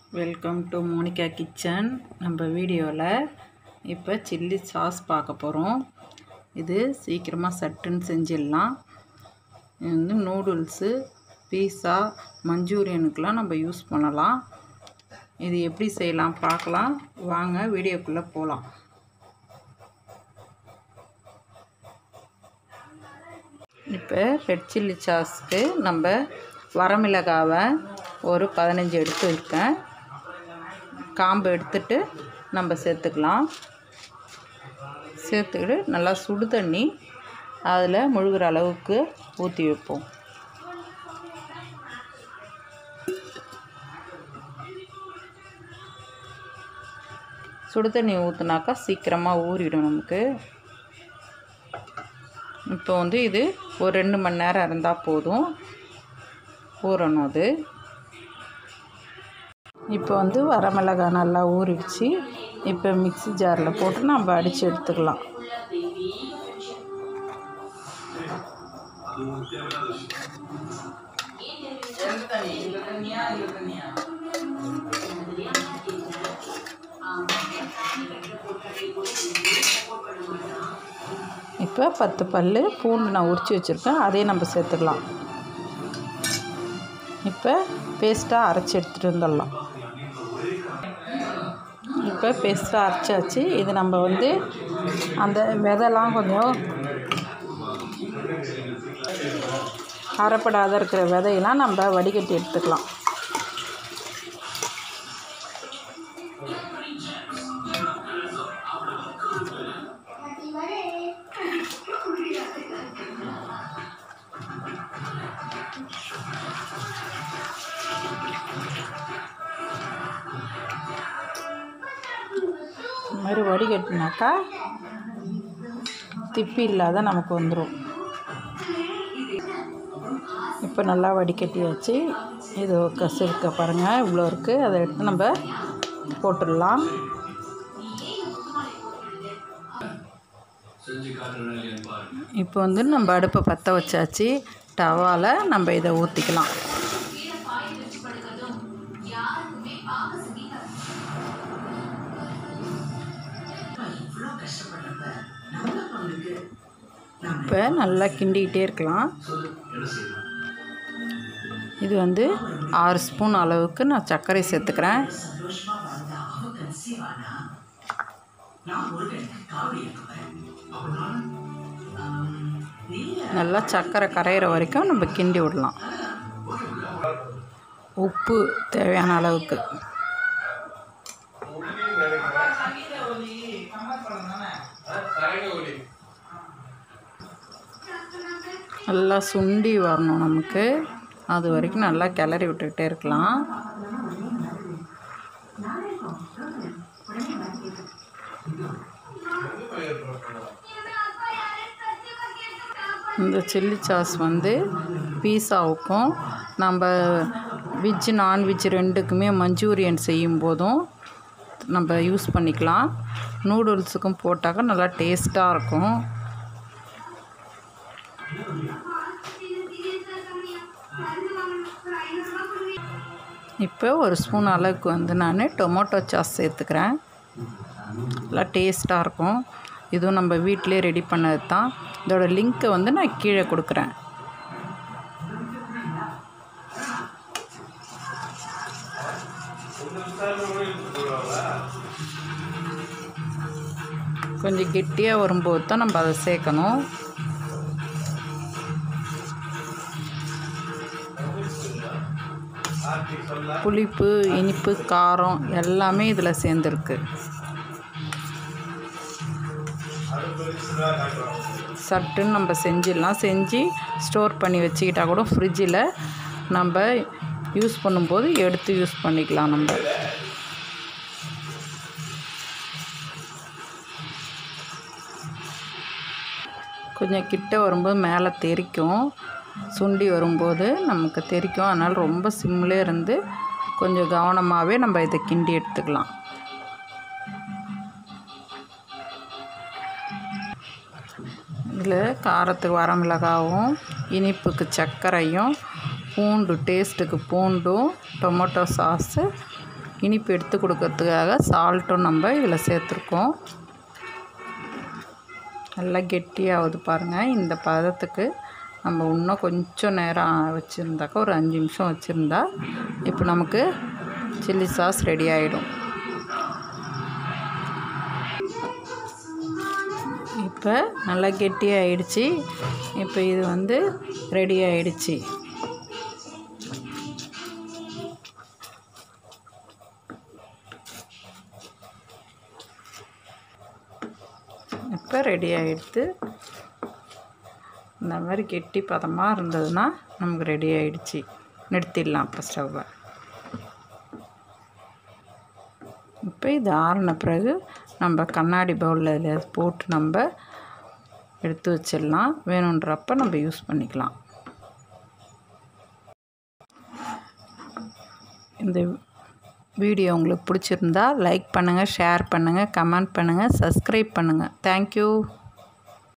welcome to Monica kitchen நம்ம வீடியோவில் இப்போ சில்லி சாஸ் பார்க்க போகிறோம் இது சீக்கிரமாக சட்டுன்னு செஞ்சிடலாம் இது வந்து நூடுல்ஸு பீஸா மஞ்சூரியனுக்கெலாம் நம்ம யூஸ் பண்ணலாம் இது எப்படி செய்யலாம் பார்க்கலாம் வாங்க வீடியோக்குள்ளே போகலாம் இப்போ ரெட் சில்லி சாஸ்க்கு நம்ம வரமிளகாவை ஒரு பதினஞ்சு எடுத்து இருக்கேன் காம்பு எடுத்துட்டு நம்ம சேர்த்துக்கலாம் சேர்த்துக்கிட்டு நல்லா சுடு தண்ணி அதில் முழுகிற அளவுக்கு ஊற்றி வைப்போம் சுடு தண்ணி ஊற்றுனாக்கா சீக்கிரமாக ஊறிடும் நமக்கு இப்போ வந்து இது ஒரு ரெண்டு மணி நேரம் இருந்தால் போதும் ஊறணும் அது இப்போ வந்து வரமிளகாய் நல்லா ஊறிடுச்சு இப்போ மிக்ஸி ஜாரில் போட்டு நம்ம அடித்து எடுத்துக்கலாம் இப்போ பத்து பல் பூண்டு நான் உரித்து வச்சுருக்கேன் அதையும் நம்ம சேர்த்துக்கலாம் இப்போ பேஸ்ட்டாக அரைச்சி எடுத்துகிட்டு வந்துடலாம் இப்போ பேஸ்ட்டாக அரைச்சாச்சு இது நம்ம வந்து அந்த விதைலாம் கொஞ்சம் அரைப்படாத இருக்கிற விதையெல்லாம் நம்ம வடிகட்டி எடுத்துக்கலாம் இந்த மாதிரி வடிகட்டினாக்கா திப்பி இல்லாத நமக்கு வந்துடும் இப்போ நல்லா வடிகட்டியாச்சு இது கசு இருக்க பாருங்கள் இவ்வளோ இருக்குது அதை எடுத்து நம்ம போட்டுடலாம் இப்போ வந்து நம்ம அடுப்பை பற்ற வச்சாச்சு டவாவில் நம்ம இதை ஊற்றிக்கலாம் இப்போ நல்லா கிண்டிக்கிட்டே இருக்கலாம் இது வந்து ஆறு ஸ்பூன் அளவுக்கு நான் சர்க்கரை சேர்த்துக்கிறேன் நல்லா சர்க்கரை கரையிற வரைக்கும் நம்ம கிண்டி விடலாம் உப்பு தேவையான அளவுக்கு நல்லா சுண்டி வரணும் நமக்கு அது வரைக்கும் நல்லா கிளறி விட்டுக்கிட்டே இருக்கலாம் இந்த சில்லி சாஸ் வந்து பீஸாவுக்கும் நம்ம வெஜ்ஜு நான்வெஜ் ரெண்டுக்குமே மஞ்சூரியன் செய்யும் போதும் நம்ம யூஸ் பண்ணிக்கலாம் நூடுல்ஸுக்கும் போட்டாக்கா நல்லா டேஸ்ட்டாக இருக்கும் இப்போ ஒரு ஸ்பூன் அளவுக்கு வந்து நான் டொமேட்டோ சாஸ் சேர்த்துக்கிறேன் நல்லா டேஸ்ட்டாக இருக்கும் இதுவும் நம்ம வீட்டிலே ரெடி பண்ணது தான் இதோட லிங்க்கை வந்து நான் கீழே கொடுக்குறேன் கொஞ்சம் கெட்டியாக வரும்போது தான் நம்ம அதை சேர்க்கணும் புளிப்பு இனிப்பு காரம் எல்லாமே இதில் சேர்ந்துருக்கு சட்டுன்னு நம்ம செஞ்சிடலாம் செஞ்சு ஸ்டோர் பண்ணி வச்சுக்கிட்டா கூட ஃப்ரிட்ஜில் நம்ம யூஸ் பண்ணும்போது எடுத்து யூஸ் பண்ணிக்கலாம் நம்ம கொஞ்சம் கிட்ட வரும்போது மேலே தெரிக்கும் சுண்டி வரும்போது நமக்கு தெரிக்கும் அதனால் ரொம்ப சிம்லே இருந்து கொஞ்சம் கவனமாகவே நம்ம இதை கிண்டி எடுத்துக்கலாம் இதில் காரத்துக்கு வரமிளகாவும் இனிப்புக்கு சர்க்கரையும் பூண்டு டேஸ்ட்டுக்கு பூண்டும் டொமேட்டோ சாஸு இனிப்பு எடுத்து கொடுக்கறதுக்காக சால்ட்டும் நம்ம இதில் சேர்த்துருக்கோம் நல்லா கெட்டியாகுது பாருங்கள் இந்த பதத்துக்கு நம்ம இன்னும் கொஞ்சம் நேரம் வச்சுருந்தாக்கா ஒரு அஞ்சு நிமிஷம் வச்சுருந்தா இப்போ நமக்கு சில்லி சாஸ் ரெடி ஆகிடும் இப்போ நல்லா கெட்டியாகிடுச்சு இப்போ இது வந்து ரெடி ஆகிடுச்சு இப்போ ரெடி ஆகிடுது இந்த மாதிரி கெட்டி பதமாக இருந்ததுன்னா நமக்கு ரெடி ஆகிடுச்சு நிறுத்திடலாம் இப்போ ஸ்டவ்வை இப்போ இது ஆறின பிறகு நம்ம கண்ணாடி பவுலில் இதில் போட்டு நம்ம எடுத்து வச்சிடலாம் வேணுன்றப்ப நம்ம யூஸ் பண்ணிக்கலாம் இந்த வீடியோ உங்களுக்கு பிடிச்சிருந்தா லைக் பண்ணுங்கள் ஷேர் பண்ணுங்கள் கமெண்ட் பண்ணுங்கள் சப்ஸ்கிரைப் பண்ணுங்கள் தேங்க்யூ